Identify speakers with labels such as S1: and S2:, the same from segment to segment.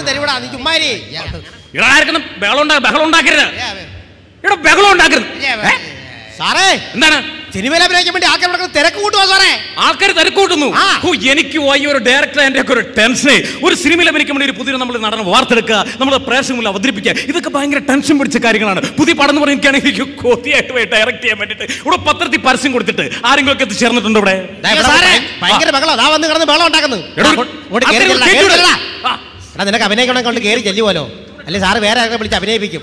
S1: തരൂടാ നീ ചുമ്മാരി
S2: ഇവിടെ ആർക്കും ബഹളം ഉണ്ടാ ബഹളം ഉണ്ടാക്കരുത് ഇവിടെ ബഹളം ഉണ്ടാക്കരുത് ഏ?
S1: സാറേ
S2: എന്താണ്
S1: സിനിമയിൽ അഭിനയിക്കാൻ വേണ്ടി ആൾക്കാർ ഇവിടെ തിരക്ക് കൂട്ടുവാ സാറേ
S2: ആൾക്കാർ തിരക്കൂട്ടുന്നു
S1: ആ.
S2: ഓ എനിക്ക് പോയി ഒരു ഡയറക്ടർ എന്റെ ഒക്കെ ഒരു ടെൻഷന് ഒരു സിനിമയിൽ അഭിനയിക്കാൻ വേണ്ടി ഒരു പുതിയ നമ്മൾ നടനം വാർത്തെടുക്കുക നമ്മൾ പ്രേക്ഷക മുന്നിൽ അവതരിപ്പിക്കുക ഇതൊക്കെ ഭയങ്കര ടെൻഷൻ പിടിച്ച കാര്യങ്ങളാണ് പുതിയ പടം എന്ന് പറഞ്ഞാൽ എനിക്ക് കൊതിയായിട്ട് പോയി ഡയറക്ട് ചെയ്യാൻ വേണ്ടിയിട്ട് ഇവിടെ പത്രത്തിൽ പരസ്യം കൊടുത്തിട്ട് ആരെങ്കിലും ഒക്കെ എത്തിച്ചേർന്നിട്ടുണ്ടോ ഇവിടെ
S1: ദാ ഇവിടെ
S2: സാറേ,
S1: ഭയങ്കര ബഹളം അതാ വന്ന് കിടന്ന് ബഹളം ഉണ്ടാക്കുന്നു
S2: എടോ,
S1: ഇങ്ങോട്ട് കേറി
S2: ആൾക്കാര്
S1: ചെല്ലടാ, കേറി
S2: കേട്ടൂടെ?
S1: ചെല്ലടാ.
S2: ആ.
S1: എടാ നിനക്ക് അഭിനയിക്കണം കൊണ്ട് കയറി ചെല്ലുമല്ലോ അല്ലെ സാറ് വേറെ ആരെ വിളിച്ച് അഭിനയിപ്പിക്കും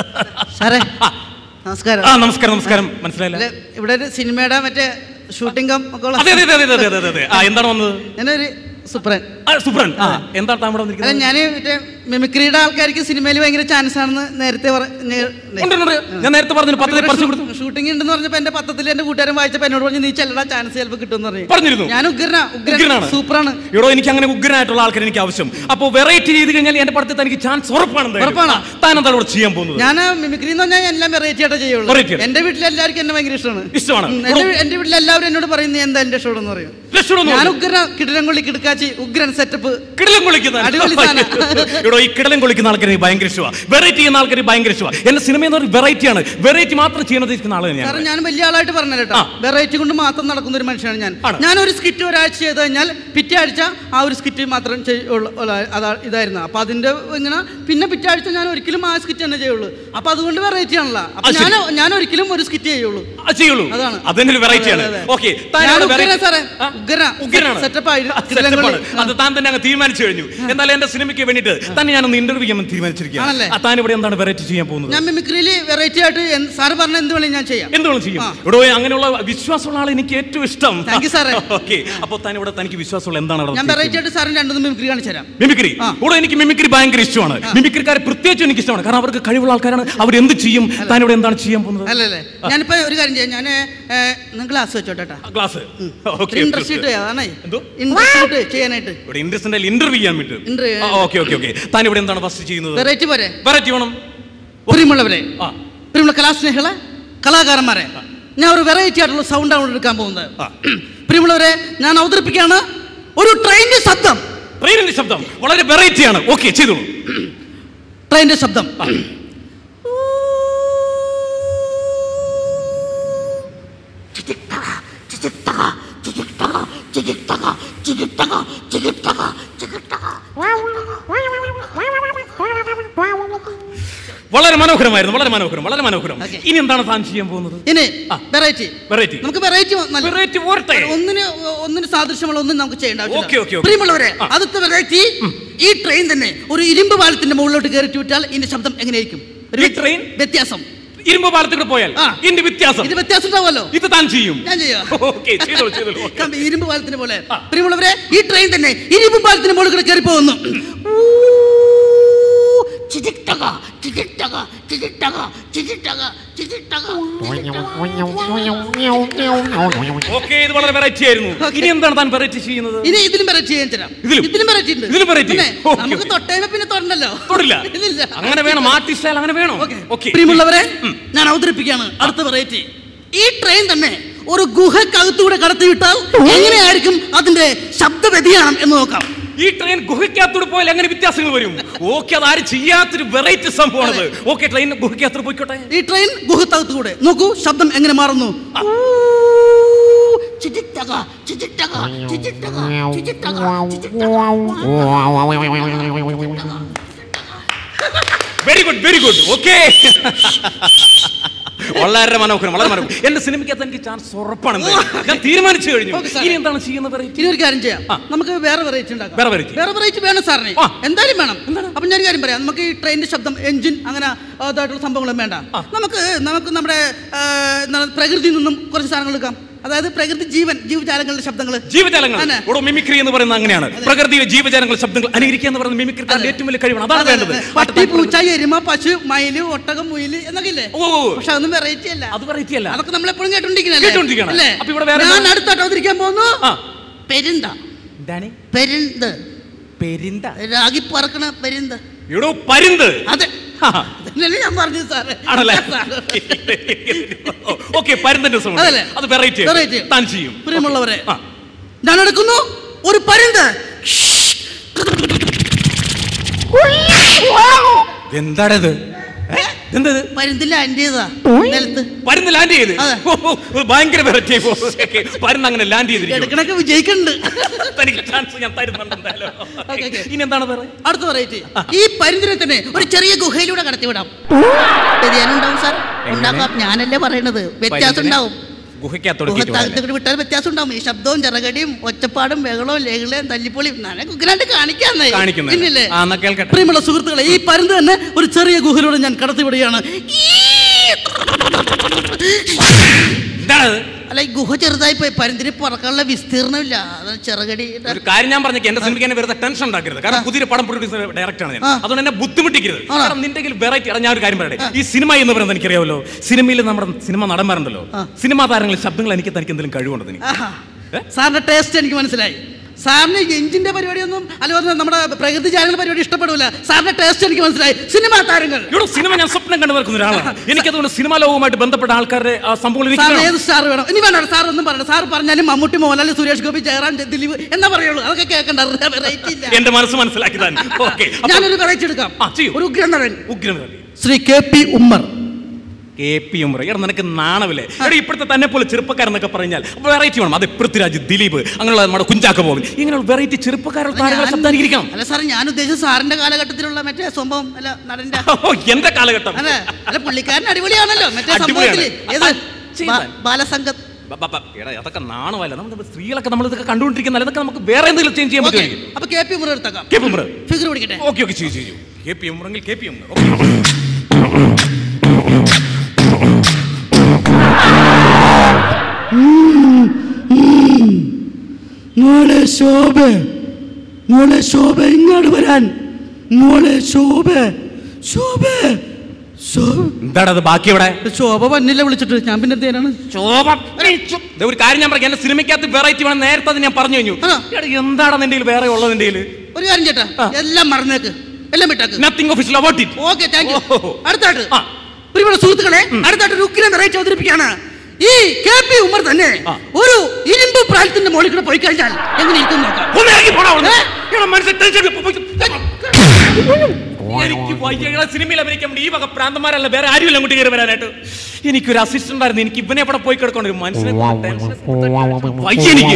S3: സാറേ
S2: ആ.
S3: നമസ്കാരം
S2: ആ നമസ്കാരം നമസ്കാരം മനസ്സിലായില്ല
S3: അല്ല, ഇവിടെ ഒരു സിനിമയുടെ മറ്റേ ഷൂട്ടിംഗ് ഒക്കെ ഉള്ള
S2: അതെ അതെ അതെ അതെ അതെ അതെ അതെ ആ എന്താണ് വന്നത്
S3: ഞാനൊരു സുപ്രൻ
S2: ആ സുപ്രൻ ആ എന്താണ് താൻ ഇവിടെ
S3: അല്ല
S2: വന്നിരിക്കുന്നത്
S3: ഞാൻ മറ്റേ മിമിക്രിയുടെ ആൾക്കാർക്ക് സിനിമയിൽ ഭയങ്കര ചാൻസ് ആണെന്ന് നേരത്തെ പറ- നേ-
S2: ഉണ്ട്, ഉണ്ട്, ഉണ്ട്. ഞാൻ നേരത്തെ പറഞ്ഞു പത്രത്തിൽ
S3: ഇവിടെ
S2: പരസ്യം
S3: ഷൂ-
S2: കൊടുത്തു
S3: ഷൂട്ടിംഗ് ഉണ്ടെന്ന് പറഞ്ഞപ്പോ എന്റെ പത്രത്തിൽ എന്റെ കൂട്ടുകാരൻ വായിച്ചപ്പോ എന്നോട് പറഞ്ഞു നീ ചെല്ലടാ ചാൻസ് ചിലപ്പോൾ കിട്ടുമെന്ന് പറഞ്ഞു
S2: പറഞ്ഞിരുന്നു
S3: ഞാൻ ഉഗ്രനാ ഉഗ്രൻ
S2: ഉഗ്രനാണ്
S3: സൂപ്പറാണ്
S2: ഇവിടെ എനിക്ക് അങ്ങനെ ഉഗ്രനായിട്ടുള്ള ആൾക്കാർ എനിക്ക് ആവശ്യം അപ്പൊ വെറൈറ്റി ചെയ്ത് കഴിഞ്ഞാൽ എന്റെ പടത്തിൽ തനിക്ക് ചാൻസ് ഉറപ്പാണ് എന്തായാലും.
S3: ഉറപ്പാണ്.
S2: ആ, താൻ എന്താണ് ഇവിടെ ചെയ്യാൻ പോകുന്നത്
S3: ഞാൻ മിമിക്രി എന്ന് പറഞ്ഞാൽ എല്ലാം വെറൈറ്റി ആയിട്ട് ചെയ്യുള്ളൂ
S2: Variety ആണ്.
S3: എന്റെ വീട്ടിൽ എല്ലാവർക്കും എന്നെ ഭയങ്കര ഇഷ്ടമാണ്
S2: ഇഷ്ടമാണ്.
S3: ഉം, എന്റെ വീ- എന്റെ വീട്ടിൽ എല്ലാവരും എന്നോട് പറയും നീ എന്താ എന്റെ ഷോടെന്ന് പറയും
S2: ലക്ഷണം ഒന്നും
S3: ഞാൻ
S2: ഇല്ല.
S3: ഉഗ്രന കിടിലംകൊള്ളി കിടക്കാച്ചി ഉഗ്രൻ സെറ്റപ്പ്
S2: കിടലം കൊള്ളിക്കുന്ന
S3: അടിപൊളി സാധനം.
S2: ഇവിടെ ഈ കിടലം കൊള്ളിക്കുന്ന ആൾക്കാർ എനിക്ക് ഭയങ്കര ഇഷ്ടമാണ് വെറൈറ്റി ചെയ്യുന്ന ആൾക്കാർ ഭയങ്കര ഇഷ്ടമാണ് എന്റെ സിനിമ എന്ന് പറഞ്ഞാൽ വെറൈറ്റി ആണ് വെറൈറ്റി മാത്രം ചെയ്യുന്നത് ഇരിക്കുന്ന ആളാണ് ഞാൻ
S3: സാറേ ഞാൻ വലിയ ആളായിട്ട് പറഞ്ഞല്ലോ കേട്ടോ
S2: ആ.
S3: വെറൈറ്റി കൊണ്ട് മാത്രം നടക്കുന്ന ഒരു മനുഷ്യനാണ് ഞാൻ
S2: ആണ്.
S3: ഞാൻ ഒരു സ്കിറ്റ് ഒരാഴ്ച ചെയ്ത് കഴിഞ്ഞാൽ പിറ്റേ ആഴ്ച ആ ഒരു സ്കിറ്റ് മാത്രം ചെയ്യുള്ളൂ അതാ ഇതായിരുന്നു അപ്പൊ അതിന്റെ ഇങ്ങനെ പിന്നെ പിറ്റേ ആഴ്ച ഞാൻ ഒരിക്കലും ആ സ്കിറ്റ് തന്നെ ചെയ്യുള്ളൂ അപ്പൊ അതുകൊണ്ട് വെറൈറ്റി ആണല്ലോ അപ്പൊ
S2: അത് ശരി.
S3: ഞാൻ ഞാൻ ഒരിക്കലും ഒരു സ്കിറ്റ് ചെയ്യുള്ളൂ
S2: ആ, ചെയ്യുള്ളൂ
S3: അതാണ്.
S2: അതന്നെ ഒരു വെറൈറ്റി ആണ്
S3: അതെ, അതെ.
S2: ഓക്കെ
S3: ഞാൻ ഉഗ്രനാ സാറേ. ഉഗ്രനാ.
S2: ഉഗ്രനാണ്
S3: Setup ആയി.
S2: ആ,
S3: കിടിലം
S2: setup ആണ്.
S3: കൊള്ളി.
S2: അത് താൻ തന്നെ അങ്ങ് തീരുമാനിച്ചു കഴിഞ്ഞു എന്നാലും എന്റെ സിനിമയ്ക്ക് വേണ്ടിയിട്ട് തന്നെ ഞാനൊന്ന് ഇന്റർവ്യൂ ചെയ്യാൻ തീരുമാനിച്ചിരിക്കുകയാണ്
S3: ആണല്ലേ?
S2: ആ, താൻ ഇവിടെ എന്താണ് വെറൈറ്റി ചെയ്യാൻ പോകുന്നത്
S3: ഞാൻ മിമിക്രിയിൽ വെറൈറ്റി ആയിട്ട് എന്ത് സാറ് പറഞ്ഞ എന്ത് വേണമെങ്കിലും ഞാൻ ചെയ്യാം
S2: എന്തുകൊണ്ട് ചെയ്യും
S3: ആ.
S2: ഇവിടെ പോയി അങ്ങനെയുള്ള വിശ്വാസമുള്ള ആൾ എനിക്ക് ഏറ്റവും ഇഷ്ടം
S3: Thank you, sir.
S2: ഓക്കെ അപ്പൊ താൻ ഇവിടെ തനിക്ക് വിശ്വാസമുള്ള എന്താണ് അവിടെ
S3: ഞാൻ വെറൈറ്റി ആയിട്ട് സാറിന് രണ്ടു മിമിക്രി കാണിച്ചു തരാം
S2: മിമിക്രി
S3: ആ.
S2: ഇവിടെ എനിക്ക് മിമിക്രി ഭയങ്കര ഇഷ്ടമാണ് മിമിക്രിക്കാരെ പ്രത്യേകിച്ച് എനിക്ക് ഇഷ്ടമാണ് കാരണം അവർക്ക് കഴിവുള്ള ആൾക്കാരാണ് അവർ എന്ത് ചെയ്യും താൻ ഇവിടെ എന്താണ് ചെയ്യാൻ പോകുന്നത്
S3: അല്ലല്ലേ ഞാനിപ്പോ ഒരു കാര്യം ചെയ്യാം ഞാൻ നിങ്ങൾ ക്ലാസ് വെച്ചോട്ടെ കേട്ടോ
S2: ക്ലാസ്
S3: ഇൻട്രസ്റ്റ് കിട്ടുക അതാണേ
S2: എന്തോ?
S3: ഇൻട്രസ്റ്റ് കിട്ടുക ചെയ്യാനായിട്ട്
S2: ഇവിടെ ഇൻട്രസ്റ്റ് ഇന്റർവ്യൂ ചെയ്യാൻ പറ്റും
S3: Interview.
S2: ഓക്കെ ഓക്കെ ഓക്കെ താൻ ഇവിടെ എന്താണ് ഫസ്റ്റ് ചെയ്യുന്നത്
S3: വെറൈറ്റി പോരെ
S2: വെറൈറ്റി വേണം
S3: പ്രിയമുള്ളവരെ
S2: ആ
S3: പ്രിയമുള്ള കലാസ്നേഹികളെ കലാകാരന്മാരെ ഞാൻ ഒരു വെറൈറ്റി ആയിട്ടുള്ള സൗണ്ട് ആണ് എടുക്കാൻ പോകുന്നത്
S2: ആ.
S3: പ്രിയമുള്ളവരെ ഞാൻ അവതരിപ്പിക്കുകയാണ് ഒരു ട്രെയിനിന്റെ ശബ്ദം
S2: ട്രെയിനിന്റെ ശബ്ദം വളരെ വെറൈറ്റി ആണ് ഓക്കെ ചെയ്തോളൂ
S3: ട്രെയിനിന്റെ ശബ്ദം
S2: വളരെ മനോഹരമായിരുന്നു വളരെ മനോഹരം വളരെ മനോഹരം
S3: Okay.
S2: ഇനി എന്താണ് താൻ ചെയ്യാൻ പോകുന്നത്
S3: ഇനി
S2: ആ.
S3: വെറൈറ്റി
S2: വെറൈറ്റി
S3: നമുക്ക് വെറൈറ്റി
S2: വെറൈറ്റി പോരട്ടെ
S3: ഒന്നിന് ഒന്നിന് സാദൃശ്യമുള്ള ഒന്നും നമുക്ക് ചെയ്യേണ്ട
S2: Okay, okay,
S3: ആവശ്യമില്ല
S2: okay.
S3: പ്രിയമുള്ളവരെ
S2: ആ.
S3: അടുത്ത വെറൈറ്റി ഈ ട്രെയിൻ തന്നെ ഒരു ഇരുമ്പ് പാലത്തിന്റെ മുകളിലോട്ട് കയറിട്ട് വിട്ടാൽ ഇതിന്റെ ശബ്ദം എങ്ങനെയായിരിക്കും ഒരു
S2: ഈ train?
S3: വ്യത്യാസം
S2: ഇരുമ്പ് പാലത്തിൽ കൂടെ പോയാൽ
S3: ആ.
S2: ഇതിന്റെ വ്യത്യാസം
S3: ഇത് വ്യത്യാസം ഉണ്ടാവുമല്ലോ
S2: ഇത് താൻ ചെയ്യും
S3: ഞാൻ ചെയ്യാം
S2: ഓക്കെ ചെയ്തോളൂ ചെയ്തോളൂ Okay.
S3: കമ്പി ഇരുമ്പ് പാലത്തിന് പോലെ
S2: ആ.
S3: പ്രിയമുള്ളവരെ ഈ ട്രെയിൻ തന്നെ ഇരുമ്പ് പാലത്തിന് മുകളിൽ കൂടെ കയറി പോകുന്നു ചിജിക്ടക, ചിജിക്ടക, ചിജിക്ടക, ചിജിക്ടക, ചിജിക്ടക.
S2: ഓക്കെ ഇത് വളരെ വെറൈറ്റി ആയിരുന്നു
S3: Okay.
S2: ഇനി എന്താണ് താൻ വെറൈറ്റി ചെയ്യുന്നത്
S3: ഇനി ഇതിലും വെറൈറ്റി ചെയ്യാൻ തരാം
S2: ഇതിലും?
S3: ഇതിലും വെറൈറ്റി ഉണ്ട്
S2: ഇതിലും variety?
S3: പിന്നെ
S2: Okay,
S3: നമുക്ക്
S2: okay.
S3: തൊട്ടേനെ പിന്നെ തൊടണ്ടല്ലോ
S2: തൊടില്ല
S3: ഇല്ലില്ല.
S2: അങ്ങനെ വേണം ആർട്ടിസ്റ്റ് സ്റ്റൈൽ അങ്ങനെ വേണം
S3: Okay.
S2: ഓക്കെ
S3: പ്രിയമുള്ളവരെ ഞാൻ അവതരിപ്പിക്കുകയാണ് അടുത്ത വെറൈറ്റി ഈ ട്രെയിൻ തന്നെ ഒരു ഗുഹക്കകത്തൂടെ കടത്തിവിട്ടാൽ എങ്ങനെയായിരിക്കും അതിന്റെ ശബ്ദ വ്യതിയാനം എന്ന് നോക്കാം
S2: ഈ ട്രെയിൻ ഗുഹയ്ക്കകത്തൂടെ പോയാൽ എങ്ങനെ വ്യത്യാസങ്ങൾ വരും ഓക്കെ അത് ആരും ചെയ്യാത്തൊരു വെറൈറ്റി സംഭവമാണത് ഓക്കെ ട്രെയിൻ ഗുഹയ്ക്കകത്തൂടെ പോയിക്കോട്ടെ
S3: ഈ ട്രെയിൻ ഗുഹക്കകത്തൂടെ നോക്കൂ ശബ്ദം എങ്ങനെ മാറുന്നു ചിജിക്ടക, ചിജിക്ടക, ചിജിക്ടക, ചിജിക്ടക, ചിജിക്ടക.
S2: Very good very good okay വളരെ മനോഹരം വളരെ മനോഹരം എന്റെ സിനിമയ്ക്കകത്ത് എനിക്ക് ചാൻസ് ഉറപ്പാണ് എന്തായാലും. ഞാൻ തീരുമാനിച്ചു കഴിഞ്ഞു
S3: Okay, sir.
S2: ഇനി എന്താണ് ചെയ്യുന്ന വെറൈറ്റി
S3: ഇനി ഒരു കാര്യം ചെയ്യാം
S2: ആ.
S3: നമുക്ക് വേറെ വെറൈറ്റി ഉണ്ടാക്കാം
S2: വേറെ variety.
S3: വേറെ വെറൈറ്റി വേണം സാറിന്
S2: ആ.
S3: എന്തായാലും വേണം
S2: എന്താണ്?
S3: അപ്പൊ ഞാൻ ഒരു കാര്യം പറയാം നമുക്ക് ഈ ട്രെയിനിന്റെ ശബ്ദം എഞ്ചിൻ അങ്ങനെ അതായിട്ടുള്ള സംഭവങ്ങളും വേണ്ട
S2: ആ.
S3: നമുക്ക് നമുക്ക് നമ്മുടെ ആ, എന്താണ് പ്രകൃതിയിൽ നിന്നും കുറച്ച് സാധനങ്ങൾ എടുക്കാം അതായത് പ്രകൃതി ജീവൻ ജീവജാലങ്ങളുടെ ശബ്ദങ്ങൾ
S2: ജീവജാലങ്ങൾ
S3: അതെ.
S2: ഇവിടെ മിമിക്രി എന്ന് പറയുന്നത് അങ്ങനെയാണ് പ്രകൃതിയിലെ ജീവജാലങ്ങളുടെ ശബ്ദങ്ങൾ അനുകരിക്കുക എന്ന് പറയുന്നത് മിമിക്രിക്കാരുടെ ഏറ്റവും വലിയ കഴിവാണ് അതാണ്
S3: അതെ,
S2: വേണ്ടത്
S3: അതെ. പട്ടി പൂച്ച എരുമ പശു മയില് ഒട്ടകം മുയില് എന്നൊക്കെ ഇല്ലേ
S2: ഓ, ഓ, ഓ.
S3: പക്ഷെ അതൊന്നും വെറൈറ്റി അല്ല
S2: അത് വെറൈറ്റി അല്ല
S3: അതൊക്കെ നമ്മൾ എപ്പോഴും കേട്ടോണ്ടിരിക്കണല്ലേ
S2: കേട്ടോണ്ടിരിക്കുകയാണ്.
S3: അല്ലേ
S2: അപ്പൊ ഇവിടെ വേറെ
S3: ഞാൻ
S2: എന്താ?
S3: അടുത്തായിട്ട് അവതരിക്കാൻ പോകുന്നു
S2: ആ
S3: പെരുന്ത
S2: എന്താണ്
S3: പെരുന്ത്
S2: പെരിന്ത
S3: രാഗി പറക്കണ പെരുന്ത്
S2: ഇവിടെ പരുന്ത്
S3: അതെ
S2: ആ.
S3: അതല്ലേ ഞാൻ പറഞ്ഞു സാറേ
S2: ആണല്ലേ
S3: സാറ്.
S2: ഓക്കെ പരുന്തിന്റെ സൗണ്ട്
S3: അതല്ലേ?
S2: അത് വെറൈറ്റി
S3: Variety.
S2: താൻ ചെയ്യും
S3: പ്രിയമുള്ളവരെ
S2: ആ.
S3: ഞാൻ എടുക്കുന്നു ഒരു പരുന്ത്
S4: Wee!
S2: എന്താണിത് എന്തത്
S3: പരുന്ത് ലാൻഡ് ചെയ്തതാ നിലത്ത്
S2: പരുന്ന് ലാൻഡ് ചെയ്ത്
S3: അതെ.
S2: ഓ, ഓ, ഓ, ഭയങ്കര വെറൈറ്റി പരുന്ന് അങ്ങനെ ലാൻഡ് ചെയ്തിരിക്കും
S3: എടുക്കണൊക്കെ വിജയിക്കുന്നുണ്ട്
S2: തനിക്ക് ചാൻസ് ഞാൻ തരുന്നുണ്ട് എന്തായാലും
S3: ഓക്കേ, ഓക്കേ.
S2: ഇനി എന്താണ് പറയുക
S3: അടുത്ത വെറൈറ്റി ഈ പരുന്തിനെ തന്നെ ഒരു ചെറിയ ഗുഹയിലൂടെ കടത്തിവിടാം വ്യതിയാനം ഉണ്ടാവും സാർ ഉണ്ടാക്കാം ഞാനല്ലേ പറയണത് വ്യത്യാസം ഉണ്ടാവും
S2: ഗുഹയ്ക്കകത്തോട്
S3: ഗുഹ താഴത്തേക്ക് വിട്ടാൽ വ്യത്യാസം ഉണ്ടാവും ഈ ശബ്ദവും ചിറകടിയും ഒച്ചപ്പാടും ബഹളവും ലേഖലയും തല്ലിപ്പൊളിയും ഞാൻ കുഗ്രാണ്ട് കാണിക്കാന്നേ
S2: കാണിക്കുന്നത്
S3: പിന്നില്ലേ
S2: ആ എന്നാ കേൾക്കട്ടെ
S3: പ്രിയമുള്ള സുഹൃത്തുക്കളെ ഈ പരുന്ത് തന്നെ ഒരു ചെറിയ ഗുഹയിലൂടെ ഞാൻ കടത്തിവിടുകയാണ് ഈ
S2: എന്താണത്
S3: അല്ല ഈ ഗുഹ ചെറുതായി പോയി പരുന്തിന് പറക്കാനുള്ള വിസ്തീർണമില്ല അത് ചിറകടി
S2: ഒരു കാര്യം ഞാൻ പറഞ്ഞേക്ക് എന്റെ സിനിമയ്ക്ക് എന്നെ വെറുതെ ടെൻഷൻ ഉണ്ടാക്കരുത് കാരണം പുതിയ പടം പ്രൊഡ്യൂസർ ഡയറക്ടർ ആണ് ഞാൻ
S3: ആ.
S2: അതുകൊണ്ട് എന്നെ ബുദ്ധിമുട്ടിക്കരുത്
S3: ആ.
S2: കാരണം നിന്റെ വെറൈറ്റി ഞാൻ ഒരു കാര്യം പറയട്ടെ ഈ സിനിമ എന്ന് പറയുന്നത് എനിക്കറിയാമല്ലോ സിനിമയിൽ നമ്മുടെ സിനിമ നടന്മാരുണ്ടല്ലോ
S3: ആ.
S2: സിനിമാ താരങ്ങളിൽ ശബ്ദങ്ങൾ എനിക്ക് തനിക്ക് എന്തെങ്കിലും കഴിവുണ്ടോ നീ
S3: ആഹാ.
S2: ഏ?
S3: സാറിന്റെ ടേസ്റ്റ് എനിക്ക് മനസ്സിലായി സാറിന് എഞ്ചിന്റെ പരിപാടിയൊന്നും അതുപോലെ നമ്മുടെ പ്രകൃതി ചാനൽ പരിപാടി ഇഷ്ടപ്പെടില്ല സാറിന്റെ ടേസ്റ്റ് എനിക്ക് മനസ്സിലായി സിനിമാ താരങ്ങൾ
S2: ഇവിടെ സിനിമ ഞാൻ സ്വപ്നം കണ്ടു നിൽക്കുന്ന ഒരാളാണ് എനിക്കതുകൊണ്ട് സിനിമാ ലോകവുമായിട്ട് ബന്ധപ്പെട്ട ആൾക്കാരുടെ ആ സംഭവങ്ങൾ എനിക്ക്
S3: സാറിന്
S2: വേണം.
S3: ഏത് സ്റ്റാർ വേണം ഇനി വേണ്ട സാർ ഒന്നും പറയണ്ട സാർ പറഞ്ഞാലും മമ്മൂട്ടി മോഹൻലാൽ സുരേഷ് ഗോപി ജയറാം ദിലീപ് എന്നാ പറയുള്ളൂ അതൊക്കെ കേൾക്കണ്ട വെറൈറ്റി ഇല്ല
S2: എന്റെ മനസ്സ് മനസ്സിലാക്കി തന്നെ ഓക്കെ
S3: ഞാനൊരു വെറൈറ്റി എടുക്കാം
S2: ആ, ചെയ്യൂ.
S3: ഒരു ഉഗ്രനടൻ
S2: ഉഗ്രം
S3: Shri K P Ummer
S2: K P Umar എടാ നിനക്ക് നാണമില്ലേ എടാ ഇപ്പോഴത്തെ തന്നെ പോലെ ചെറുപ്പക്കാരെന്നൊക്കെ പറഞ്ഞാൽ വെറൈറ്റി വേണം അത് പൃഥ്വിരാജ് ദിലീപ് അങ്ങനെയുള്ള നമ്മുടെ കുഞ്ചാക്ക പോകും ഇങ്ങനെയുള്ള വെറൈറ്റി ചെറുപ്പക്കാരുടെ താരങ്ങളെ ശബ്ദം അനുകരിക്കണം
S3: അല്ല സാർ ഞാൻ ഉദ്ദേശിച്ച സാറിന്റെ കാലഘട്ടത്തിലുള്ള മറ്റേ സംഭവം അല്ല നടന്റെ
S2: ഓ, എന്റെ കാലഘട്ടം
S3: അല്ല അല്ല പുള്ളിക്കാരൻ അടിപൊളിയാണല്ലോ മറ്റേ
S2: അടിപൊളിയാണ്.
S3: സംഭവത്തില് ഏത്
S2: ആ, ചെയ്താൽ.
S3: ബാ- ബാലസംഘം
S2: ബ- ബ- ബ- എടാ അതൊക്കെ നാണമല്ല നമ്മൾ സ്ത്രീകളൊക്കെ നമ്മൾ ഇതൊക്കെ കണ്ടുകൊണ്ടിരിക്കുന്ന ഇതൊക്കെ നമുക്ക് വേറെ എന്തെങ്കിലും ചേഞ്ച് ചെയ്യാൻ
S3: ഓക്കെ
S2: പറ്റുമായിരിക്കും
S3: അപ്പൊ കെ പി ഉമ്മർ എടുത്തേക്കാം
S2: കെ പി ഉമർ
S3: ഫിഗർ പിടിക്കട്ടെ
S2: ഓക്കെ ഓക്കെ ചെയ്യൂ ചെയ്യൂ കെ പി ഉമറെങ്കിൽ കെ പി ഉമർ
S3: മോളെ ശോഭ മോളെ ശോഭ ഇങ്ങോട്ട് വരാൻ മോളെ ശോഭ ശോഭ ശോഭ
S2: എന്താണ് അത് ബാക്കി ഇവിടെ
S3: ശോഭ വന്നില്ല വിളിച്ചിട്ട് ഞാൻ പിന്നെ എന്തേനാണ്
S2: ശോഭ ദേ ഒരു കാര്യം ഞാൻ പറയാം എന്റെ സിനിമയ്ക്കകത്ത് വെറൈറ്റി വേണം നേരത്തെ അത് ഞാൻ പറഞ്ഞു കഴിഞ്ഞു
S3: ആ.
S2: എടാ എന്താണ് നിന്റെ കയ്യിൽ വേറെ ഉള്ളത് നിന്റെ കയ്യിൽ
S3: ഒരു കാര്യം ചേട്ടാ എല്ലാം മറന്നേക്ക് എല്ലാം വിട്ടാക്ക്
S2: nothing official about it
S3: okay thank you
S2: ഓഹോ.
S3: അടുത്തായിട്ട്
S2: ആ.
S3: പ്രിയമുള്ള സുഹൃത്തുക്കളെ അടുത്തായിട്ട് ഒരു ഉഗ്രൻ വെറൈറ്റി അവതരിപ്പിക്കുകയാണ് ഈ കെ പി ഉമ്മർ തന്നെ
S2: ആ.
S3: ഒരു ഇരുമ്പ് പ്രായത്തിന്റെ മുകളിൽ കൂടെ പോയി കഴിഞ്ഞാൽ എങ്ങനെ ഇരിക്കും നോക്കാം
S2: ഒന്ന് ഇറങ്ങി പോടാ അവിടുന്ന്.
S3: ഏ?
S2: എടാ മനുഷ്യൻ tension ഇപ്പൊ പോയി- എനിക്ക് വയ്യ. എടാ സിനിമയിൽ അഭിനയിക്കാൻ വേണ്ടി ഈ വക പ്രാന്തന്മാരല്ല വേറെ ആരുമില്ല അങ്ങോട്ട് കയറി വരാനായിട്ട് എനിക്കൊരു അസിസ്റ്റന്റ് ആയിരുന്നു എനിക്ക് ഇവനെ എവിടെ പോയി കിടക്കണം ഒരു മനുഷ്യനെ കൊണ്ട് tension കൊടുത്തിട്ട് വയ്യ എനിക്ക്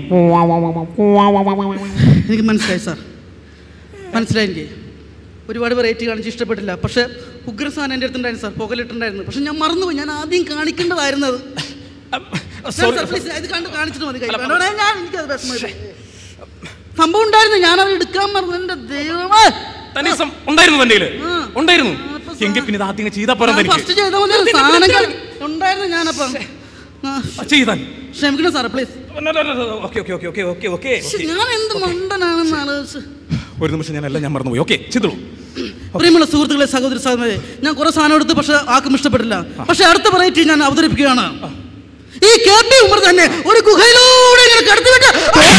S3: എനിക്ക് മനസ്സിലായി സാർ മനസ്സിലായി എനിക്ക് ഒരുപാട് വെറൈറ്റി കാണിച്ച് ഇഷ്ടപ്പെട്ടില്ല പക്ഷെ ഉഗ്രസാധനം എൻ്റെ അടുത്തുണ്ടായിരുന്നു സാർ പുകലിട്ടുണ്ടായിരുന്നു പക്ഷെ ഞാൻ മറന്നുപോയി ഞാൻ ആദ്യം കാണിക്കേണ്ടതായിരുന്നു അത്
S2: Sorry.
S3: സാർ, please, ഇത് കണ്ട് കാണിച്ചിട്ട് മതി കൈ. വേണ്ട, വേണ്ട, ഞാൻ എനിക്കത് വിഷമമായി. സംഭവം ഉണ്ടായിരുന്നു ഞാൻ അത് എടുക്കാൻ മറന്നു എന്റെ ദൈവമേ
S2: തന്നെ സം- ഉണ്ടായിരുന്നു തന്റെ കയ്യില്?
S3: ആ.
S2: ഉണ്ടായിരുന്നു
S3: ആ, അപ്പൊ സാ-
S2: എങ്കിൽ പിന്നെ ഇത് ആദ്യം ചെയ്താ പോരാ
S3: ഫസ്റ്റ്
S2: എനിക്ക്
S3: ചെയ്ത മതി സാധനങ്ങൾ ഉണ്ടായിരുന്നു ഞാനപ്പം ആ,
S2: ചെയ്താൽ
S3: ക്ഷമിക്കണം സാറേ please
S2: okay okay okay okay okay okay
S3: ഞാൻ എന്ത് മണ്ടനാണെന്ന് ആലോചിച്ച്
S2: ഒരു നിമിഷം ഞാൻ എല്ലാം ഞാൻ മറന്നുപോയി ഓക്കെ ചെയ്തോളൂ
S3: പ്രിയമുള്ള സുഹൃത്തുക്കളെ സഹോദരി സഹോദരരെ ഞാൻ കുറെ സാധനം എടുത്തു പക്ഷെ ആർക്കും ഇഷ്ടപ്പെട്ടില്ല പക്ഷെ അടുത്ത വെറൈറ്റി ഞാൻ അവതരിപ്പിക്കുകയാണ് ഈ കെ പി ഉമർ തന്നെ ഒരു ഗുഹയിലൂടെ ഇങ്ങനെ കടത്തിവിട്ട്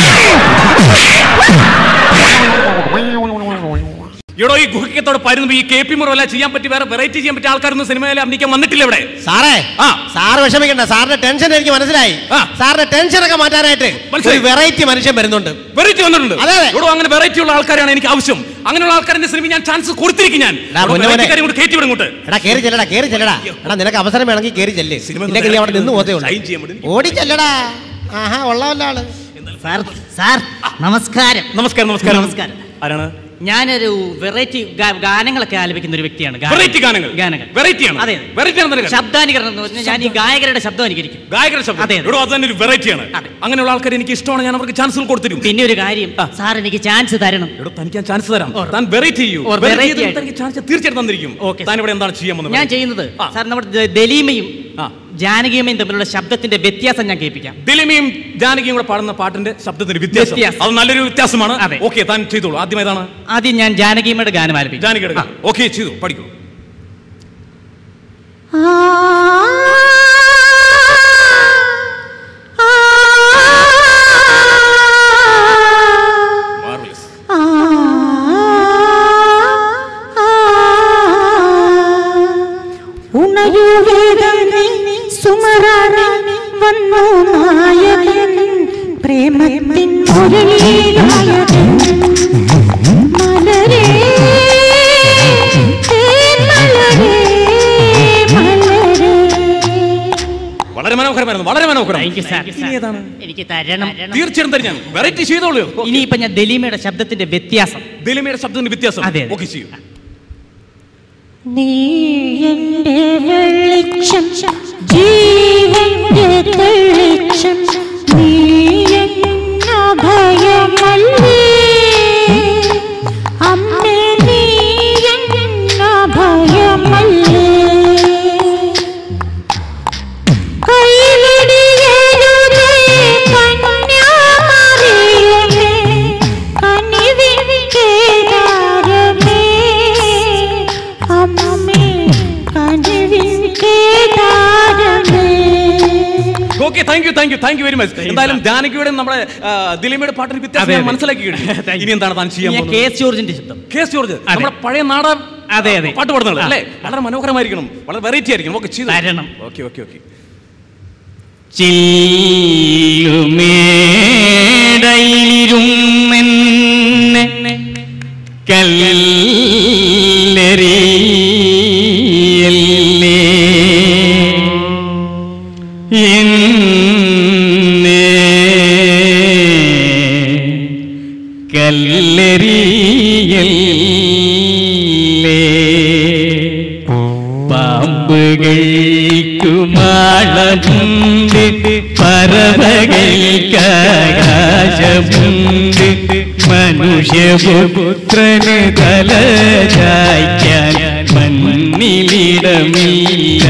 S2: എടോ ഈ ഗുഹയ്ക്കത്തോട് പരുന്ന് ഈ കെ പി മുറവല്ല ചെയ്യാൻ പറ്റി വേറെ വെറൈറ്റി ചെയ്യാൻ പറ്റിയ ആൾക്കാരൊന്നും സിനിമയിൽ അഭിനയിക്കാൻ വന്നിട്ടില്ല ഇവിടെ
S1: സാറേ
S2: ആ.
S1: സാറ് വിഷമിക്കണ്ട സാറിന്റെ ടെൻഷൻ എനിക്ക് മനസ്സിലായി
S2: ആ.
S1: സാറിന്റെ ടെൻഷൻ ഒക്കെ മാറ്റാനായിട്ട്
S2: മനസ്സിലായി.
S1: ഒരു വെറൈറ്റി മനുഷ്യൻ വരുന്നുണ്ട്
S2: വെറൈറ്റി വന്നിട്ടുണ്ട്
S1: അതെ, അതെ.
S2: ഇവിടെ അങ്ങനെ വെറൈറ്റി ഉള്ള ആൾക്കാരാണ് എനിക്ക് ആവശ്യം അങ്ങനെയുള്ള ആൾക്കാരുടെ സിനിമ ഞാൻ ചാൻസ് കൊടുത്തിരിക്കും ഞാൻ
S1: എടാ, പൊന്നു മോനെ.
S2: കാര്യം കൊണ്ട് കയറ്റി വിടും ഇങ്ങോട്ട്
S1: എടാ കേറി ചെല്ലടാ കേറി ചെല്ലടാ എടാ നിനക്ക് അവസരം വേണമെങ്കിൽ കേറി ചെല്ല്
S2: സിനിമ ഒന്ന്
S1: ഇല്ലെങ്കിൽ നീ അവിടെ നിന്ന് പോത്തേ
S2: ഷൈൻ ചെയ്യാൻ വേണ്ടി
S1: ഉള്ളൂ ഓടി ചെല്ലടാ ആഹാ ഉള്ളവല്ല ആള്
S4: സാർ സാർ നമസ്കാരം
S2: നമസ്കാരം നമസ്കാരം
S4: നമസ്കാരം.
S2: ആരാണ്
S4: ഞാനൊരു വെറൈറ്റി ഗാനങ്ങളൊക്കെ ആലപിക്കുന്ന ഒരു വ്യക്തിയാണ് ഗാനം.
S2: വെറൈറ്റി ഗാനങ്ങൾ
S4: ഗാനങ്ങൾ
S2: വെറൈറ്റി ആണ്
S4: അതെ
S2: വെറൈറ്റി ആണ്
S4: ശബ്ദാനുകരണം എന്ന് പറഞ്ഞാൽ ഞാൻ ഈ ഗായകരുടെ ശബ്ദം അനുകരിക്കും
S2: ഗായകരുടെ ശബ്ദം
S4: അതെ, അതെ.
S2: ഇവിടെ അത് തന്നെ ഒരു വെറൈറ്റി ആണ്
S4: അതെ.
S2: അങ്ങനെയുള്ള ആൾക്കാർ എനിക്ക് ഇഷ്ടമാണ് ഞാൻ അവർക്ക് ചാൻസുകൾ കൊടുത്തിരും
S4: പിന്നെ ഒരു കാര്യം സാർ എനിക്ക് ചാൻസ് തരണം
S2: എടോ തനിക്ക് ഞാൻ ചാൻസ് തരാം
S4: ഓർ-
S2: താൻ വെറൈറ്റി ചെയ്യൂ
S4: ഓർ
S2: Variety
S4: variety
S2: ചെയ്താൽ
S4: ആയിട്ട്.
S2: തനിക്ക് ചാൻസ് തീർച്ചയായിട്ടും തന്നിരിക്കും
S4: Okay,
S2: താൻ ഇവിടെ എന്താണ് ചെയ്യാൻ പോകുന്നത്
S4: ഞാൻ ചെയ്യുന്നത്
S2: ആ.
S4: സാർ നമ്മുടെ ദ- ദലീമയും
S2: ആ.
S4: ജാനകിയമ്മയും തമ്മിലുള്ള ശബ്ദത്തിന്റെ വ്യത്യാസം ഞാൻ കേൾപ്പിക്കാം
S2: ദിലിമിയും ജാനകിയും കൂടെ പാടുന്ന പാട്ടിന്റെ ശബ്ദത്തിന് വ്യത്യാസം
S4: വ്യത്യാസം.
S2: അത് നല്ലൊരു വ്യത്യാസമാണ്
S4: അതെ.
S2: ഓക്കെ താൻ ചെയ്തോളൂ ആദ്യം ഏതാണ്
S4: ആദ്യം ഞാൻ ജാനകിയമ്മയുടെ ഗാനം ആലപിക്കും
S2: ജാനകിയുടെ ഓക്കെ ചെയ്തു പഠിക്കൂ Marvelous.
S5: ഉണരുവേദനെ സുമരാനെ വന്നു നായകൻ പ്രേമത്തിൻ മുരളീനായകൻ മലരേ
S2: മനോഹരമായിരുന്നു വളരെ മനോഹരം
S4: താങ്ക് യു സാർ
S2: ഇനി ഏതാണ്
S4: എനിക്ക് തരണം
S2: തീർച്ചയായും തരും ഞാൻ വെറൈറ്റി ചെയ്തോളൂ
S4: ഇനിയിപ്പൊ ഞാൻ ദലീമയുടെ ശബ്ദത്തിന്റെ വ്യത്യാസം
S2: ദിലിമയുടെ ശബ്ദത്തിന്റെ വ്യത്യാസം
S4: അതെ, അതെ.
S2: ഓക്കെ ചെയ്യൂ
S5: നീ എന്റെ വെളിച്ചം ജീവന്റെ തെളിച്ചം നീ എന്നഭയമല്ലേ അമ്മേ നീ എന്നഭയമല്ലേ കൈവിടിയരുതേ കന്യാമറിയമേ കനിവിൻ കേദാരമേ അമ്മേ കനിവിൻ കേദാരമേ
S2: okay thank you thank you thank you very much എന്തായാലും ജാനകിയുടെ നമ്മുടെ ആ, ദിലിമയുടെ പാട്ടിന് വ്യത്യാസം
S4: അതെ,
S2: ഞാൻ
S4: അതെ.
S2: മനസ്സിലാക്കി കഴിഞ്ഞു.
S4: Thank you.
S2: ഇനി എന്താണ് താൻ ചെയ്യാൻ
S4: ഞാൻ
S2: പോകുന്നത്
S4: കെ എസ് ജോർജിന്റെ ശബ്ദം
S2: കെ എസ് ജോർജ്
S4: അതെ.
S2: നമ്മുടെ പഴയ നാടൻ
S4: അതെ, അതെ.
S2: പാട്ട് പാടുന്നത്
S4: ആ.
S2: അല്ലേ വളരെ മനോഹരമായിരിക്കണം വളരെ വെറൈറ്റി ആയിരിക്കണം ഓക്കെ ചെയ്തു
S4: തരണം.
S2: ഓക്കെ ഓക്കെ ഓക്കെ
S6: ചില്ലുമേടയിലിരുന്നെന്നെ കല്ലെറിയല്ലേ എന്നെ കല്ലെറിയല്ലേ പാമ്പുകൾക്കു മാളമുണ്ട് പറവകൾക്കാകാശമുണ്ട് മനുഷ്യപുത്രന് തല ചായ്ക്കാൻ മണ്ണിലിടമില്ല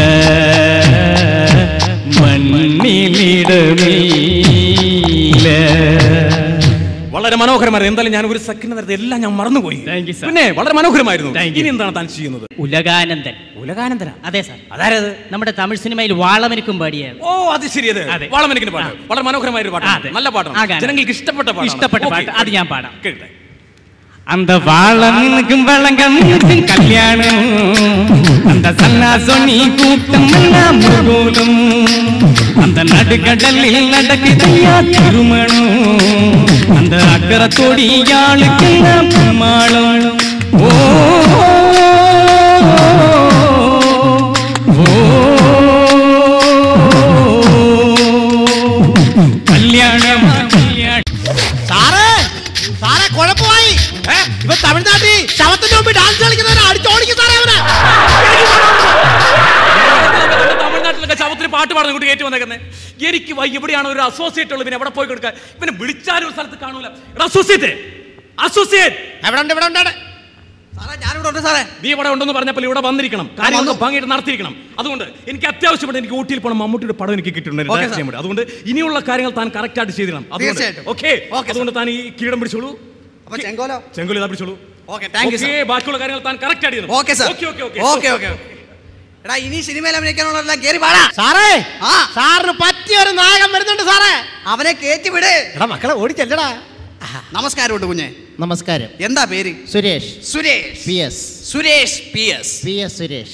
S6: മണ്ണിലിടമില്ല
S2: വളരെ മനോഹരമായിരുന്നു എന്തായാലും ഞാൻ ഒരു സെക്കൻഡ് നേരത്തെ എല്ലാം ഞാൻ മറന്നുപോയി
S4: Thank you, sir.
S2: പിന്നെ വളരെ മനോഹരമായിരുന്നു
S4: Thank you.
S2: ഇനി എന്താണ് താൻ ചെയ്യുന്നത്
S4: ഉലകാനന്ദൻ
S2: ഉലകാനന്ദന
S4: അതെ സാർ
S2: അതാരത്
S4: നമ്മുടെ തമിഴ് സിനിമയിൽ വാളമനിക്കും പാടിയാണ്
S2: ഓ അത് ശരി അത്
S4: അതെ.
S2: വാളമനിക്കിന് പാട്ട് വളരെ മനോഹരമായ ഒരു
S4: ആ,
S2: പാട്ടാണ്
S4: അതെ.
S2: നല്ല
S4: ആ
S2: പാട്ടാണ്
S4: ഗാനം.
S2: ജനങ്ങൾക്ക് ഇഷ്ടപ്പെട്ട പാട്ടാണ്
S4: ഇഷ്ടപ്പെട്ട
S2: Okay,
S4: പാട്ട് അത് ഞാൻ പാടാം
S2: കേട്ടെ
S6: அந்த வாழனுக்கும் வழங்கனுக்கும் கல்யாணம் அந்த சன்னாசொனி கூட்டம் எல்லாம் முகூலம் அந்த நடுக்கடலில் நடக்குதையா திருமணம் அந்த அக்கறத்தோடி யாளுக்கெல்லாம் பெருமாளும் ஓ ஓ கல்யாணமா கல்யாணம்
S1: സാറേ സാറേ കുഴപ്പമായി ഏ, ഇവൻ തമിഴ്നാട്ടിൽ ശവത്തിന്റെ മുമ്പ് ഡാൻസ് കളിക്കുന്നവരെ അടിച്ചോടിക്കും സാറേ അവനെ
S2: തമിഴ്നാട്ടിലൊക്കെ ശവത്തിന് പാട്ട് പാടുന്ന കുട്ടി കയറ്റി വന്നേക്കുന്നത് എനിക്ക് വൈ എവിടെയാണ് ഒരു അസോസിയേറ്റ് ഉള്ളത് പിന്നെ എവിടെ പോയി കൊടുക്കാൻ ഇവനെ വിളിച്ചാലും ഒരു സ്ഥലത്ത് കാണൂല അസോസിയേറ്റ് അസോസിയേറ്റ്
S1: എവിടെ ഉണ്ട് ഇവിടെ ഉണ്ട്
S3: സാറേ ഞാനിവിടെ ഉണ്ട് സാറേ
S2: നീ ഇവിടെ ഉണ്ടെന്ന് പറഞ്ഞപ്പോൾ ഇവിടെ വന്നിരിക്കണം കാര്യങ്ങളൊക്കെ ഭംഗിയായിട്ട് നടത്തിയിരിക്കണം അതുകൊണ്ട് എനിക്ക് അത്യാവശ്യപ്പെട്ട് എനിക്ക് ഊട്ടിയിൽ പോകണം മമ്മൂട്ടിയുടെ പടം എനിക്ക് കിട്ടിയിട്ടുണ്ട്
S3: Okay,
S2: direct ചെയ്യാൻ വേണ്ടി. അതുകൊണ്ട് ഇനിയുള്ള കാര്യങ്ങൾ താൻ കറക്റ്റ് ആയിട്ട് ചെയ്തിരണം
S3: തീർച്ചയായിട്ടും.
S2: ഓക്കെ
S3: Okay,
S2: അതുകൊണ്ട് താൻ ഈ കിരീടം പിടിച്ചോളൂ
S3: അപ്പൊ ചെങ്കോലോ
S2: ചെങ്കുലി ഇതാ പിടിച്ചോളൂ
S3: ഓക്കെ താങ്ക് യു
S2: Okay, ബാക്കിയുള്ള കാര്യങ്ങൾ താൻ കറക്റ്റ് ആയിട്ട് ചെയ്യണം.
S3: Okay sir
S2: Okay, okay, okay.
S3: Okay okay എടാ ഇനി സിനിമയിൽ അഭിനയിക്കാനുള്ളതെല്ലാം കേറി പാടാ
S1: സാറേ
S3: ആ
S1: സാറിന് പറ്റിയ ഒരു നായകൻ വരുന്നുണ്ട് സാറേ
S3: അവനെ കേറ്റി വിട്
S1: എടാ മക്കളെ ഓടിച്ചല്ലടാ
S3: നമസ്കാരമുണ്ട് കുഞ്ഞെ
S1: നമസ്കാരം
S3: എന്താ പേര്
S1: Suresh
S3: Suresh
S1: P S
S3: Suresh P S
S1: P S Suresh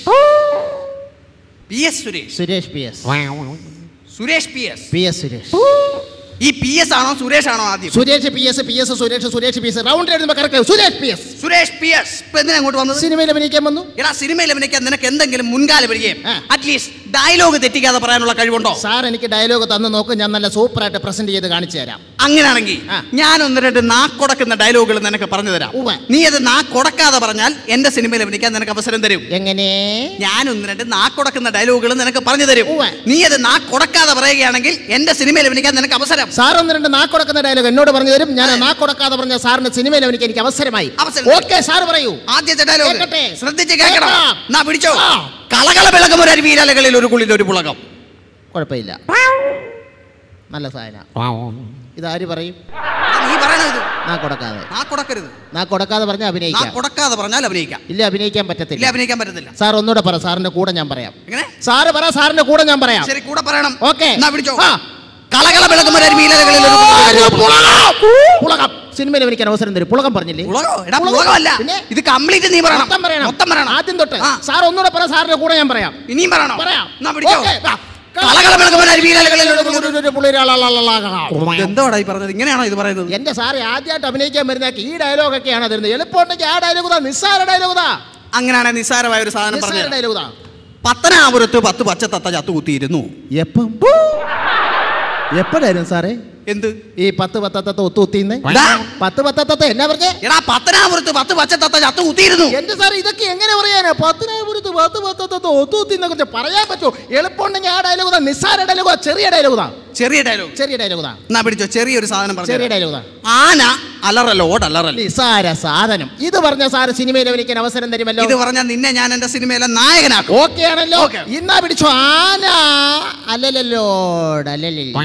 S3: P S Suresh
S1: Suresh P S
S3: Suresh P S
S1: P S Suresh
S3: ഈ പി എസ് ആണോ സുരേഷ് ആണോ ആദ്യം
S1: Suresh P S P S Suresh Suresh P S round എഴുതുമ്പോ correct Suresh P S
S3: Suresh P S ഇപ്പൊ എന്തിനാ അങ്ങോട്ട് വന്നത്
S1: സിനിമയിൽ അഭിനയിക്കാൻ വന്നു
S3: എടാ സിനിമയിൽ അഭിനയിക്കാൻ നിനക്ക് എന്തെങ്കിലും മുൻകാല പരിചയം
S1: ആ.
S3: അറ്റ്ലീസ്റ്റ് ഡയലോഗ് തെറ്റിക്കാതെ പറയാനുള്ള കഴിവുണ്ടോ
S1: സാർ എനിക്ക് ഡയലോഗ് തന്നു നോക്ക് ഞാൻ നല്ല സൂപ്പറായിട്ട് പ്രസന്റ് ചെയ്ത് കാണിച്ചു തരാം
S3: അങ്ങനെയാണെങ്കിൽ
S1: ആ.
S3: ഞാൻ ഒന്ന് രണ്ട് നാക്കൊടക്കുന്ന ഡയലോഗുകൾ നിനക്ക് പറഞ്ഞു തരാം
S1: ഉവ്വ.
S3: നീ അത് നാക്കൊടക്കാതെ പറഞ്ഞാൽ എന്റെ സിനിമയിൽ അഭിനയിക്കാൻ നിനക്ക് അവസരം തരും
S1: എങ്ങനെ
S3: ഞാൻ ഒന്ന് രണ്ട് നാക്കൊടക്കുന്ന ഡയലോഗുകൾ നിനക്ക് പറഞ്ഞു തരും
S1: ഉവ്വ.
S3: നീ അത് നാക്കൊടക്കാതെ പറയുകയാണെങ്കിൽ എന്റെ സിനിമയിൽ അഭിനയിക്കാൻ നിനക്ക് അവസരം
S1: സാർ ഒന്ന് രണ്ട് നാക്കൊടക്കുന്ന ഡയലോഗ് എന്നോട് പറഞ്ഞു തരും ഞാൻ ആ നാക്കൊടക്കാതെ പറഞ്ഞ സാറിന് സിനിമയിൽ അഭിനയിക്കാൻ എനിക്ക് അവസരമായി
S3: അവസരം.
S1: ഓക്കെ സാർ പറയൂ
S3: ആദ്യത്തെ ഡയലോഗ്
S1: കേൾക്കട്ടെ.
S3: ശ്രദ്ധിച്ച് കേൾക്കണം
S1: കേൾക്കാം.
S3: നാ പിടിച്ചോ
S1: ആ.
S3: കളകള പിളകം ഒരു അരുവിയിലകളിൽ ഒരു കുളിൽ ഒരു പുളകം
S1: കുഴപ്പമില്ല നല്ല സാധന ഇതാര് പറയും
S3: എടാ, നീ പറയണോ ഇത്
S1: നാക്കൊടക്കാതെ
S3: നാക്കൊടക്കരുത്
S1: നാക്കൊടക്കാതെ പറഞ്ഞ അഭിനയിക്കാം
S3: നാക്കൊടക്കാതെ പറഞ്ഞാൽ അഭിനയിക്കാം
S1: ഇല്ല അഭിനയിക്കാൻ
S3: ഇല്ല
S1: പറ്റത്തില്ല
S3: അഭിനയിക്കാൻ പറ്റത്തില്ല
S1: സാർ ഒന്നുകൂടെ പറ സാറിന്റെ കൂടെ ഞാൻ പറയാം
S3: എങ്ങനെ
S1: സാറ് പറ സാറിന്റെ കൂടെ ഞാൻ പറയാം
S3: ശരി കൂടെ പറയണം
S1: ഓക്കെ
S3: എന്നാ പിടിച്ചോ
S1: ആ.
S3: കളകള പിളകം ഒരു അരുവിയിലകളിൽ ഒരു കുളിൽ ഒരു പുളകം.
S1: പുളകം സിനിമയിൽ എനിക്ക് അവസരം തരും പുളകം പറഞ്ഞില്ലേ
S3: പുളകോ എടാ പുളകമല്ല
S1: പിന്നെ?
S3: ഇത് കംപ്ലീറ്റ് നീ പറയണം
S1: മൊത്തം പറയണം
S3: മൊത്തം പറയണം
S1: ആദ്യം തൊട്ട്
S3: ആ.
S1: സാർ ഒന്നുകൂടെ പറ സാറിന്റെ കൂടെ ഞാൻ പറയാം
S3: ഇനിയും പറയണോ
S1: പറയാം
S3: എന്നാ പിടിച്ചോ
S1: ഓക്കേ, വാ.
S3: കളകള പിളകം ഒരു അരുവിയിലകളിൽ ഒരു കുളിൽ ഒരു-
S1: ഒരു പുള്ളിരാളാളാളാളാ.
S3: എന്തോടാ ഈ പറഞ്ഞത് ഇങ്ങനെയാണോ ഇത് പറയുന്നത്
S1: എന്റെ സാറ് ആദ്യമായിട്ട് അഭിനയിക്കാൻ വരുന്നേക്ക് ഈ ഡയലോഗൊക്കെയാണ് തരുന്നത് എളുപ്പമുണ്ടെങ്കിൽ ആ ഡയലോഗ് താ നിസ്സാര ഡയലോഗ് താ
S3: അങ്ങനെയാണ് നിസ്സാരമായ ഒരു സാധനം
S1: നിസ്സാര
S3: പറഞ്ഞത്
S1: ഡയലോഗ് താ
S3: പത്തനാപുരത്ത് പത്ത് പച്ചത്തത്ത ചത്തുകുത്തിയിരുന്നു
S1: എപ്പം എപ്പോഴായിരുന്നു സാറേ
S7: എന്ത്
S1: ഈ പത്ത് പത്തത്തെ ഒത്തു ഒത്തിന്ന്
S7: എന്താ?
S1: പത്ത് പത്തത്തെ എന്നാ പറഞ്ഞേ
S7: എടാ പത്തനാപുരത്ത് പത്ത് പച്ചത്തത്ത ചത്ത് കുത്തിയിരുന്നു
S1: എന്റെ സാർ ഇതൊക്കെ എങ്ങനെ പറയാനാ പത്തിനാപുരത്ത് പത്ത് പത്തത്തെ ഒത്തു ഒത്തിനെ കുറിച്ച് പറയാൻ പറ്റുമോ എളുപ്പമുണ്ടെങ്കിൽ ആ ഡയലോഗ് നിസ്സാര ഡയലോഗാ ചെറിയ ഡയലോഗാ
S7: ചെറിയ ഡയലോഗ്
S1: ചെറിയ ഡയലോഗാ
S7: എന്നാ പിടിച്ചോ ചെറിയൊരു സാധനം
S1: ചെറിയ
S7: പറഞ്ഞു
S1: ഡയലോഗാ
S7: ആന അലറല്ലോ ഓടലറല്ലോ
S1: നിസ്സാര സാധനം ഇത് പറഞ്ഞ സാറ് സിനിമയിൽ അഭിനയിക്കാൻ അവസരം തരുമല്ലോ
S7: ഇത് പറഞ്ഞാൽ നിന്നെ ഞാൻ എന്റെ സിനിമയിലെ നായകനാക്കും
S1: ഓക്കെ ആണല്ലോ
S7: Okay.
S1: ഇന്നാ പിടിച്ചോ ആന അല്ലല്ലോ അല്ലല്ലോ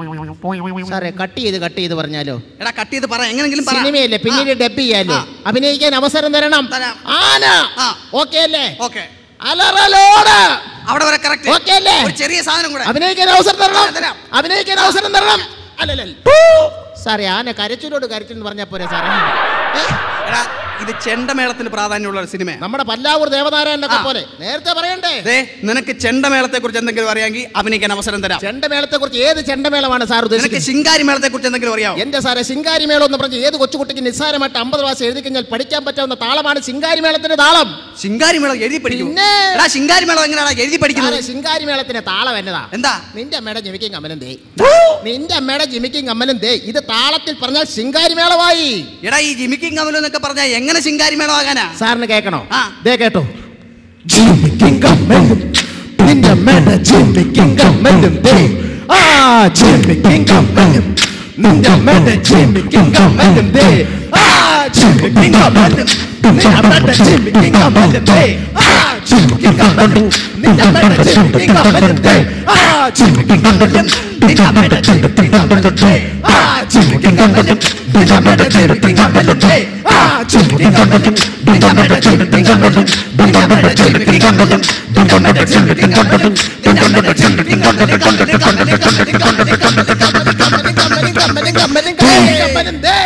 S1: സാറേ കട്ട് ചെയ്ത് കട്ട് ചെയ്ത് പറഞ്ഞാലോ
S7: എടാ കട്ട് ചെയ്ത് പറ എങ്ങനെങ്കിലും പറ
S1: സിനിമയല്ലേ പിന്നീട്
S7: ആ.
S1: ഡബ് ചെയ്യാലോ
S7: ആ.
S1: അഭിനയിക്കാൻ അവസരം തരണം
S7: തരാം.
S1: ആന
S7: ആ.
S1: ഓക്കെ അല്ലേ
S7: ഓക്കെ
S1: അലറലോട്
S7: അവിടെ വരെ കറക്റ്റ്
S1: Okay അല്ലേ?
S7: ഒരു ചെറിയ സാധനം കൂടെ
S1: അഭിനയിക്കാൻ അവസരം തരണം
S7: തരാം.
S1: അഭിനയിക്കാൻ അവസരം തരണം അല്ലല്ല സാറേ ആന കരച്ചിലോട് കരച്ചിലെന്ന് പറഞ്ഞാ പോരെ സാറേ ഏ?
S7: എടാ ഇത് ചെണ്ടമേളത്തിന് പ്രാധാന്യമുള്ള ഒരു സിനിമ
S1: നമ്മുടെ പല്ലാവൂർ ദേവനാരായണനൊക്കെ
S7: ആ.
S1: പോലെ നേരത്തെ പറയണ്ടേ
S7: ദേ നിനക്ക് ചെണ്ടമേളത്തെ കുറിച്ച് എന്തെങ്കിലും അറിയാമെങ്കിൽ അഭിനയിക്കാൻ അവസരം തരാം
S1: ചെണ്ടമേളത്തെ കുറിച്ച് ഏത് ചെണ്ടമേളമാണ് സാർ
S7: നിനക്ക്
S1: ഉദ്ദേശിക്കുന്നത്
S7: ശിങ്കാരി മേളത്തെ കുറിച്ച് എന്തെങ്കിലും അറിയാമോ
S1: എന്റെ സാറേ ശിങ്കാരി മേളം എന്ന് പറഞ്ഞ് ഏത് കൊച്ചുകുട്ടിക്ക് നിസ്സാരമായിട്ട് അമ്പത് പ്രാവശ്യം എഴുതി കഴിഞ്ഞാൽ പഠിക്കാൻ പറ്റാവുന്ന താളമാണ് ശിങ്കാരി മേളത്തിന്റെ താളം
S7: ശിങ്കാരി മേളം എഴുതി പഠിക്കും
S1: പിന്നെ?
S7: എടാ ശിങ്കാരി മേളം എങ്ങനെയാണ് എഴുതി
S1: സാറേ
S7: പഠിക്കുന്നത്
S1: ശിങ്കാരി മേളത്തിന്റെ താളം എന്നതാ
S7: എന്താ
S1: നിന്റെ അമ്മയുടെ ജിമിക്കും കമ്മലും ദേ നിന്റെ അമ്മയുടെ ജിമിക്കും കമ്മലും ദേ ഇത് താളത്തിൽ പറഞ്ഞാൽ ശിങ്കാരി മേളമായി
S7: എടാ ഈ ജിമിക്കും കമലും എന്നൊക്കെ പറഞ്ഞാൽ എങ്ങനെ ശിങ്കാരി മേളം ആകാനാ
S1: സാറിന് കേൾക്കണോ
S7: ആ.
S1: ദേ കേട്ടോ ജിമിക്കും കമ്മലും നിന്റെ അമ്മയുടെ ജിമിക്കും കമ്മലും ദേ ആ ജിമിക്കും കമ്മലും നിന്റെ അമ്മയുടെ ജിമിക്കും കമ്മലും ദേ ആ ജിമിക്കും കമ്മലും നിന്റെ അമ്മയുടെ ജിമിക്കും കമ്മലും ദേ ആ ജിമിക്കും കമ്മലും നിന്റെ അമ്മയുടെ ജിമിക്കും കമ്മലും ദേ ആ ജിമിക്കും കമ്മലും നിന്റെ അമ്മയുടെ ജിമിക്കും കമ്മലും ദേ ആ ജിമിക്കും കമ്മലും നിന്റെ അമ്മയുടെ ജിമിക്കും കമ്മലും ദേ ആ ജിമിക്കും കമ്മലും നിന്റെ അമ്മയുടെ ജിമിക്കും കമ്മലും നിന്റെ അമ്മയുടെ ജിമിക്കും കമ്മലും നിന്റെ അമ്മയുടെ ജിമിക്കും കമ്മലും നിന്റെ അമ്മയുടെ ജിമിക്കും കമ്മലും കമ്മലും കമ്മലും കമ്മലും കമ്മലും കമ്മലും കമ്മലും കമ്മലും കമ്മലും കമ്മലും കമ്മലും ദേ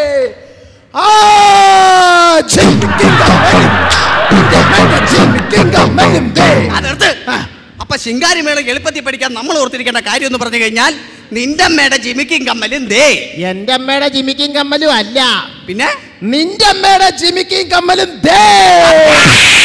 S1: ആ ജിമിക്കും കമ്മലും നിന്റെ അമ്മയുടെ ജിമിക്കും കമ്മലും ദേ
S7: അതെടുത്ത് അപ്പൊ ശിങ്കാരി മേളം എളുപ്പത്തിൽ പഠിക്കാൻ നമ്മൾ ഓർത്തിരിക്കേണ്ട കാര്യം എന്ന് പറഞ്ഞു കഴിഞ്ഞാൽ നിന്റെ അമ്മയുടെ ജിമിക്കും കമ്മലും ദേ
S1: എന്റെ അമ്മയുടെ ജിമിക്കും കമ്മലും അല്ല
S7: പിന്നെ
S1: നിന്റെ അമ്മയുടെ ജിമിക്കും കമ്മലും ദേ